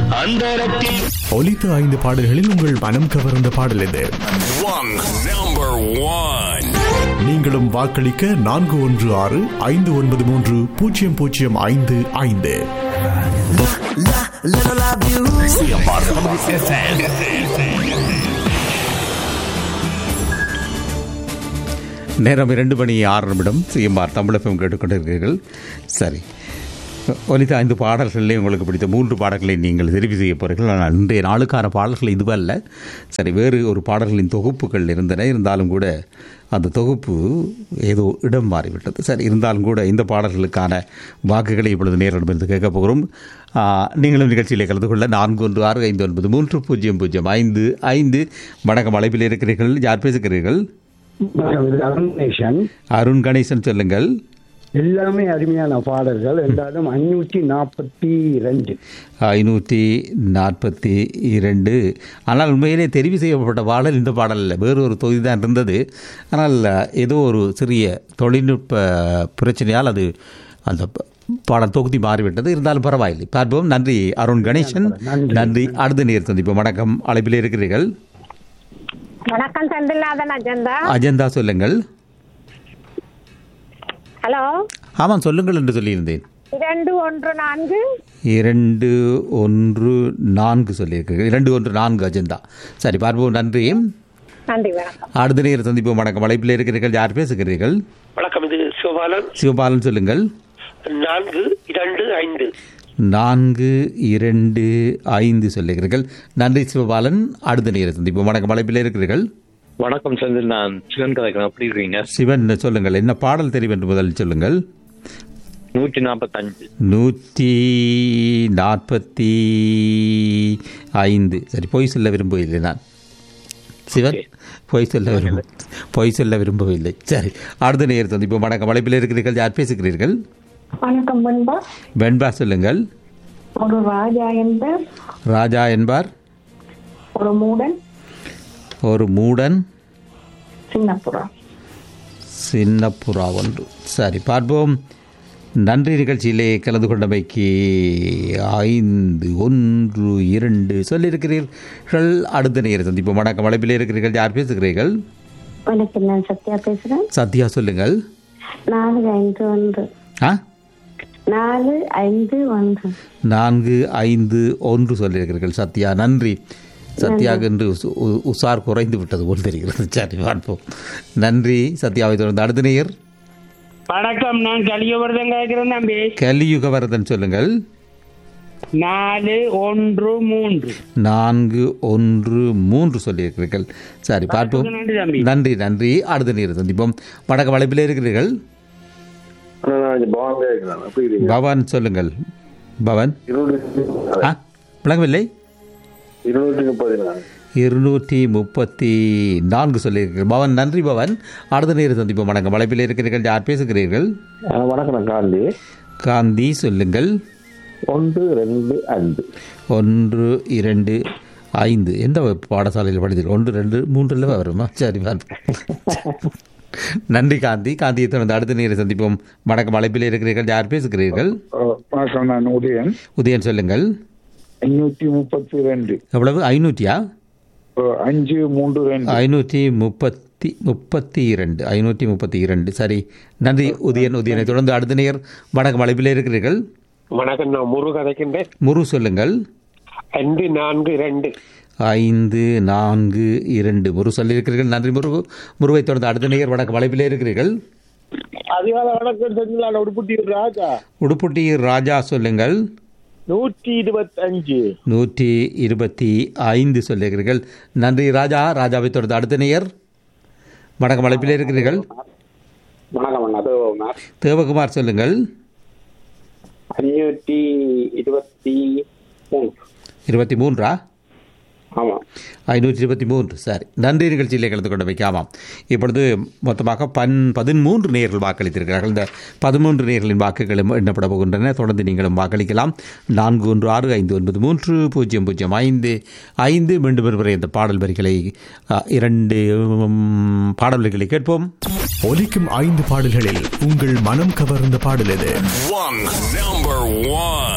அந்தரத்தில் ஒலித்த ஐந்து பாடல்களில் உங்கள் மனம் கவர்ந்த பாடல் எது one number one நீங்களும் வாக்களிக்க நான்கு ஒன்று ஆறு ஐந்து ஒன்பது மூன்று பூஜ்ஜியம் பூஜ்ஜியம் ஐந்து ஐந்து நேரம் இரண்டு மணி ஆறு நிமிடம் சிஎம்ஆர் தமிழகம் கேட்டுக்கொண்டிருக்கிறீர்கள் சரி ஒலித்த ஐந்து பாடல்களிலே உங்களுக்கு பிடித்த மூன்று பாடல்களை நீங்கள் தெரிவு செய்ய போகிறீர்கள் ஆனால் இன்றைய நாளுக்கான பாடல்கள் இதுவல்ல சரி வேறு ஒரு பாடல்களின் தொகுப்புகள் இருந்தன இருந்தாலும் கூட அந்த தொகுப்பு ஏதோ இடம் மாறிவிட்டது சரி இருந்தாலும் கூட இந்த பாடல்களுக்கான வாக்குகளை இப்பொழுது நேரிடமிருந்து கேட்கப் போகிறோம் ஆ, நீங்களும் நிகழ்ச்சியிலே கலந்து கொள்ள நான்கு ஒன்று ஆறு ஐந்து ஒன்பது மூன்று பூஜ்ஜியம் பூஜ்ஜியம் ஐந்து ஐந்து வணக்கம் அழைப்பில் இருக்கிறீர்கள் யார் பேசுகிறீர்கள் அருணேஷன் அருண் கணேசன் சொல்லுங்கள் எல்லாமே அருமையான பாடல்கள் என்றாலும் அஞ்சூற்றி நாற்பத்தி ரெண்டு ஐநூற்றி நாற்பத்தி இரண்டு ஆனால் உண்மையிலே தெரிவு செய்யப்பட்ட பாடல் இந்த பாடல் இல்லை வேறு ஒரு தொகுதி தான் இருந்தது ஆனால் ஏதோ ஒரு சிறிய தொழில்நுட்ப பிரச்சனையால் அது அந்த ப- பாடல் தொகுதி மாறிவிட்டது இருந்தாலும் பரவாயில்லை பார்ப்போம் நன்றி அருண் கணேசன் நன்றி அடுத்த நேர் சந்திப்போம் வணக்கம் அழைப்பில் இருக்கிறீர்கள் வணக்கம் செந்தில்நாதன் அஜந்தா அஜந்தா சொல்லுங்கள் ஹலோ ஆமாம் சொல்லுங்கள் என்று சொல்லியிருந்தேன் இரண்டு ஒன்று நான்கு இரண்டு ஒன்று நான்கு சொல்லியிருக்கிறீர்கள் இரண்டு ஒன்று நான்கு அஜந்தா சரி பார்ப்போம் நன்றி நன்றி வணக்கம் அடுத்த நேரம் சந்திப்போம் வணக்கம் அழைப்பில் இருக்கிறீர்கள் யார் பேசுகிறீர்கள் வணக்கம் இது சிவபாலன் சிவபாலன் சொல்லுங்கள் நான்கு இரண்டு ஐந்து நான்கு இரண்டு ஐந்து சொல்லுகிறீர்கள் நன்றி சிவபாலன் அடுத்த நேரம் சந்திப்போம் வணக்கம் அழைப்பில் இருக்கிறீர்கள் வணக்கம் செந்தில் நான் சிவன் கதைக்கிறேன் எப்படி இருக்கீங்க சிவன் சொல்லுங்கள் என்ன பாடல் தெரியும் என்று முதலில் சொல்லுங்கள் நூற்றி நாற்பத்தஞ்சு நூற்றி நாற்பத்தி ஐந்து சரி பொய் சொல்ல விரும்பவில்லை நான் சிவன் பொய் சொல்ல விரும்ப பொய் சொல்ல விரும்பவில்லை சரி அடுத்த நேரம் சந்திப்போம் வணக்கம் அழைப்பில் இருக்கிறீர்கள் யார் பேசுகிறீர்கள் வணக்கம் பண்பா வெண்பா சொல்லுங்கள் ஒரு ராஜா என்பர் ராஜா என்பார் ஒரு மூடன் ஒரு மூடன் சின்னப்புறா சின்ன புறா ஒன்று சரி பார்ப்போம் நன்றி நிகழ்ச்சியிலே கலந்து கொண்டமைக்கு ஐந்து ஒன்று இரண்டு சொல்லியிருக்கிறீர்கள் அடுத்த நேரம் சந்திப்போம் வணக்கம் அழைப்பில் இருக்கிறீர்கள் யார் பேசுகிறீர்கள் வணக்கம் நான் சத்யா பேசுறேன் சத்யா சொல்லுங்கள் நாலு ஐந்து ஒன்று ஆ நாலு ஐந்து ஒன்று நான்கு ஐந்து ஒன்று சொல்லியிருக்கிறீர்கள் சத்யா நன்றி சத்யாவுக்கு என்று உசு- உ- உசார் குறைந்து விட்டது போல் தெரிகிறது சரி பார்ப்போம் நன்றி சத்யாவை தொடர்ந்து அடுத்த நேயர் வணக்கம் நான் கலியவர்தன் கேட்கிறேன் தம்பி கலியுகவரதன் சொல்லுங்கள் நாலு ஒன்று மூன்று நான்கு ஒன்று மூன்று சொல்லியிருக்கிறீர்கள் சரி பார்ப்போம் நன்றி தம்பி நன்றி நன்றி அடுத்த நேரம் சந்திப்போம் வடக்கு வளைப்பில் இருக்கிறீர்கள் பவன் சொல்லுங்கள் பவன் ஆ விளங்கவில்லை இருநூற்றி முப்பது நாலு இருநூற்றி முப்பத்தி நான்கு சொல்லியிருக்கிறீர்கள் பவன் நன்றி பவன் அடுத்த நேரம் சந்திப்போம் வணக்கம் வளைப்பில் இருக்கிறீர்கள் யார் பேசுகிறீர்கள் வணக்கம் நான் காந்தி காந்தி சொல்லுங்கள் ஒன்று ரெண்டு அஞ்சு ஒன்று இரண்டு ஐந்து எந்த பாடசாலையில் படித்தீர்கள் ஒன்று ரெண்டு மூன்றில் வருமா சரி பார்ப்போம் நன்றி காந்தி காந்தியை தொடர்ந்து அடுத்த நேரம் சந்திப்போம் வணக்கம் அழைப்பில் இருக்கிறீர்கள் யார் பேசுகிறீர்கள் வணக்கம் நான் உதயன் உதயன் சொல்லுங்கள் ஐநூற்றி முப்பத்தி ரெண்டு எவ்வளவு ஐநூற்றியா அஞ்சு மூன்று ரெண்டு ஐநூற்றி முப்பத்தி முப்பத்தி இரண்டு ஐநூற்றி முப்பத்தி இரண்டு சரி நன்றி உதயன் உதயனை தொடர்ந்து அடுத்த நேர் வணக்கம் அழைப்பில் இருக்கிறீர்கள் வணக்கம் நான் முரு கதைக்கின்றேன் முரு சொல்லுங்கள் ஐந்து நான்கு ரெண்டு ஐந்து நான்கு இரண்டு முரு சொல்லியிருக்கிறீர்கள் நன்றி முரு முருவை தொடர்ந்து அடுத்த நேர் வணக்கம் அழைப்பில் இருக்கிறீர்கள் அதிகால வணக்கம் செந்தில் உடுப்புட்டி ராஜா உடுப்புட்டி ராஜா சொல்லுங்கள் நூற்றி இருபத்தஞ்சு நூற்றி இருபத்தி ஐந்து சொல்லுகிறீர்கள் நன்றி ராஜா ராஜாவை தொடர்ந்து அடுத்த நேயர் வணக்கம் அழைப்பில் இருக்கிறீர்கள் வணக்கம் அண்ணா அதோ தேவகுமார் சொல்லுங்கள் அஞ்சூற்றி இருபத்தி மூணு இருபத்தி மூன்றா ஆமாம் ஐநூற்றி இருபத்தி மூன்று சரி நன்றி நிகழ்ச்சியிலே கலந்து கொண்டு வைக்காமாம் இப்பொழுது மொத்தமாக பன் பதிமூன்று நேர்கள் வாக்களித்திருக்கிறார்கள் இந்த பதிமூன்று நேர்களின் வாக்குகளும் எண்ணப்பட போகின்றன தொடர்ந்து நீங்களும் வாக்களிக்கலாம் நான்கு ஒன்று ஆறு ஐந்து ஒன்பது மூன்று பூஜ்ஜியம் பூஜ்ஜியம் ஐந்து ஐந்து மீண்டும் ஒருமுறை இந்த பாடல் வரிகளை அ, இரண்டு ம், பாடல் வரிகளை கேட்போம் ஒலிக்கும் ஐந்து பாடல்களில் உங்கள் மனம் கவர்ந்த பாடல் எது One number one.